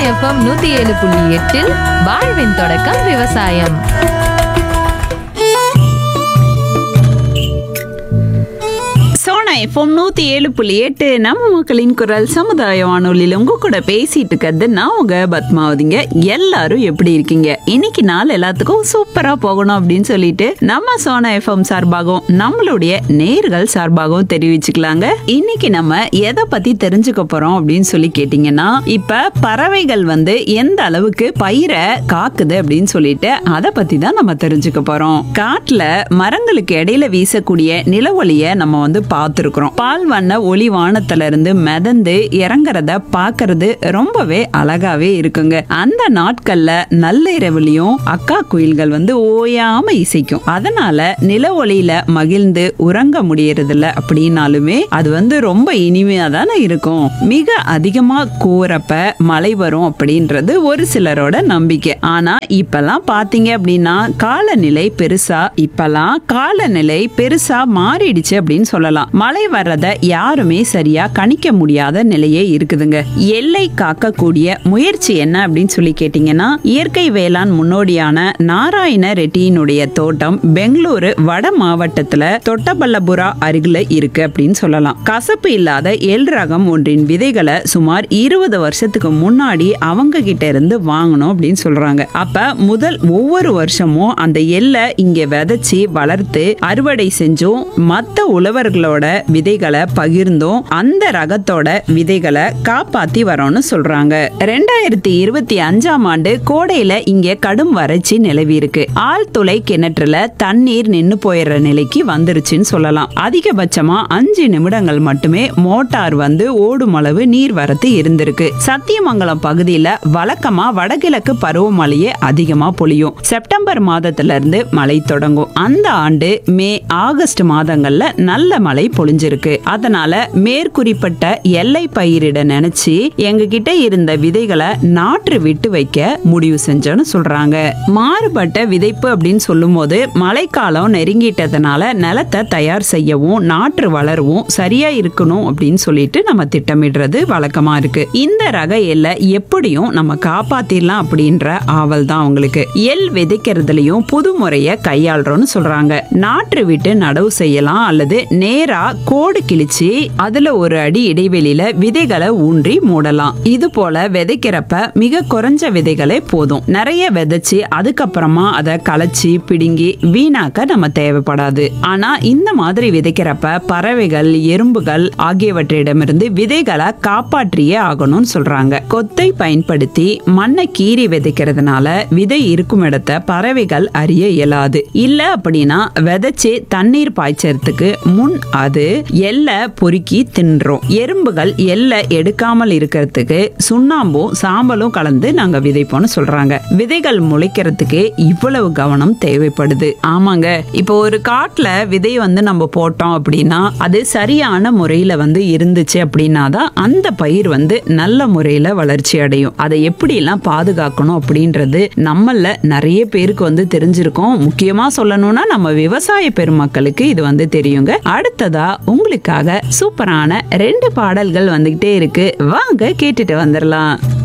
FM நூத்தி ஏழு புள்ளி எட்டில் வாழ்வின் தொடக்கம் விவசாயம் சோனா எஃப்எம் நூத்தி ஏழு புள்ளி எட்டு நம்ம மக்களின் குரல் சமுதாய வானொலியில் உங்க கூட பேசிட்டு இருக்கிறது நான் உங்க பத்மாவதிங்க எல்லாரும் எப்படி இருக்கீங்க இன்னைக்கு நாள் எல்லாத்துக்கும் சூப்பரா போகணும் அப்படின்னு சொல்லிட்டு நம்ம சோனா எஃப்எம் சார்பாகவும் நம்மளுடைய நேர்கள் சார்பாகவும் தெரிவிச்சுக்கலாங்க இன்னைக்கு நம்ம எதை பத்தி தெரிஞ்சுக்க போறோம் அப்படின்னு சொல்லி கேட்டீங்கன்னா இப்ப பறவைகள் வந்து எந்த அளவுக்கு பயிரை காக்குது அப்படின்னு சொல்லிட்டு அதை பத்தி தான் நம்ம தெரிஞ்சுக்க போறோம் காட்டுல மரங்களுக்கு இடையில வீசக்கூடிய நிலவொளிய நம்ம வந்து பார்த்துருக்குறோம் பால் வண்ண ஒளி வானத்துல இருந்து மிதந்து இறங்குறத பார்க்கிறது ரொம்பவே அழகாவே இருக்குங்க அந்த நாட்கள்ல நள்ளிரவுலயும் அக்கா குயில்கள் வந்து ஓயாம இசைக்கும் அதனால நில ஒளியில மகிழ்ந்து உறங்க முடியறதில்ல அப்படின்னாலுமே அது வந்து ரொம்ப இனிமையா தானே இருக்கும் மிக அதிகமா கூறப்ப மழை வரும் அப்படின்றது ஒரு சிலரோட நம்பிக்கை ஆனா இப்பெல்லாம் பாத்தீங்க அப்படின்னா காலநிலை பெருசா இப்பெல்லாம் காலநிலை பெருசா மாறிடுச்சு அப்படின்னு சொல்லலாம் மழை வர்றத யாருமே சரியா கணிக்க முடியாத நிலையே இருக்குதுங்க எல்லை காக்கக்கூடிய முயற்சி என்ன அப்படின்னு சொல்லி கேட்டீங்கன்னா இயற்கை வேளாண் முன்னோடியான நாராயண ரெட்டியினுடைய தோட்டம் பெங்களூரு வட மாவட்டத்துல தொட்டபல்லபுரா அருகில இருக்கு அப்படின்னு சொல்லலாம் கசப்பு இல்லாத எல் ரகம் ஒன்றின் விதைகளை சுமார் இருபது வருஷத்துக்கு முன்னாடி அவங்க கிட்ட இருந்து வாங்கணும் அப்படின்னு சொல்றாங்க அப்ப முதல் ஒவ்வொரு வருஷமும் அந்த எல்லை இங்க விதைச்சு வளர்த்து அறுவடை செஞ்சும் மத்த உழவர்களோட விதைகளை பகிர்ந்தும் அந்த ரகத்தோட விதைகளை காப்பாத்தி வரோம்னு சொல்றாங்க ரெண்டாயிரத்தி இருபத்தி அஞ்சாம் ஆண்டு கோடையில இங்க கடும் வறட்சி நிலவி இருக்கு ஆழ்துளை கிணற்றுல தண்ணீர் நின்னு போயிடுற நிலைக்கு வந்துருச்சுன்னு சொல்லலாம் அதிகபட்சமா அஞ்சு நிமிடங்கள் மட்டுமே மோட்டார் வந்து ஓடும் அளவு நீர் வரத்து இருந்திருக்கு சத்தியமங்கலம் பகுதியில வழக்கமா வடகிழக்கு பருவமழையே அதிகமா பொழியும் செப்டம்பர் மாதத்துல இருந்து மழை தொடங்கும் அந்த ஆண்டு மே ஆகஸ்ட் மாதங்கள்ல நல்ல மழை பொழிஞ்சிருக்கு அதனால மேற்குறிப்பிட்ட எல்லை பயிரிட நினைச்சு எங்க கிட்ட இருந்த விதைகளை நாற்று விட்டு வைக்க முடிவு செஞ்சோன்னு சொல்றாங்க மாறுபட்ட விதைப்பு அப்படின்னு சொல்லும்போது மழைக்காலம் நெருங்கிட்டதுனால நிலத்தை தயார் செய்யவும் நாற்று வளரவும் சரியா இருக்கணும் அப்படின்னு சொல்லிட்டு நம்ம திட்டமிடுறது வழக்கமா இருக்கு இந்த ரக எல்லை எப்படியும் நம்ம காப்பாத்திடலாம் அப்படின்ற ஆவல் தான் அவங்களுக்கு எல் விதைக்கிறதுலயும் புது முறைய கையாளுறோம்னு சொல்றாங்க நாற்று விட்டு நடவு செய்யலாம் அல்லது நேரா கோடு கிழிச்சு அதுல ஒரு அடி இடைவெளியில விதைகளை ஊன்றி மூடலாம் இது போல விதைக்கிறப்ப மிக குறைஞ்ச விதைகளே போதும் நிறைய விதைச்சு அதுக்கப்புறமா அதை களைச்சி பிடுங்கி வீணாக்க நம்ம தேவைப்படாது ஆனா இந்த மாதிரி விதைக்கிறப்ப பறவைகள் எறும்புகள் ஆகியவற்றிடமிருந்து விதைகளை காப்பாற்றியே ஆகணும்னு சொல்றாங்க கொத்தை பயன்படுத்தி மண்ணை கீறி விதைக்கிறதுனால விதை இருக்கும் இடத்த பறவைகள் அறிய இயலாது இல்ல அப்படின்னா விதைச்சு தண்ணீர் பாய்ச்சறதுக்கு முன் அது எல்லை பொறுக்கி தின்றோம் எறும்புகள் எல்லை எடுக்காமல் இருக்கிறதுக்கு சுண்ணாம்பும் சாம்பலும் கலந்து நாங்க விதைப்போம்னு சொல்றாங்க விதைகள் முளைக்கிறதுக்கு இவ்வளவு கவனம் தேவைப்படுது ஆமாங்க இப்போ ஒரு காட்டுல விதை வந்து நம்ம போட்டோம் அப்படின்னா அது சரியான முறையில வந்து இருந்துச்சு அப்படின்னா தான் அந்த பயிர் வந்து நல்ல முறையில வளர்ச்சி அடையும் அதை எப்படி எல்லாம் பாதுகாக்கணும் அப்படின்றது நம்மள நிறைய பேருக்கு வந்து தெரிஞ்சிருக்கும் முக்கியமா சொல்லணும்னா நம்ம விவசாய பெருமக்களுக்கு இது வந்து தெரியுங்க அடுத்ததா உங்களுக்காக சூப்பரான ரெண்டு பாடல்கள் வந்துகிட்டே இருக்கு வாங்க கேட்டுட்டு வந்துடலாம்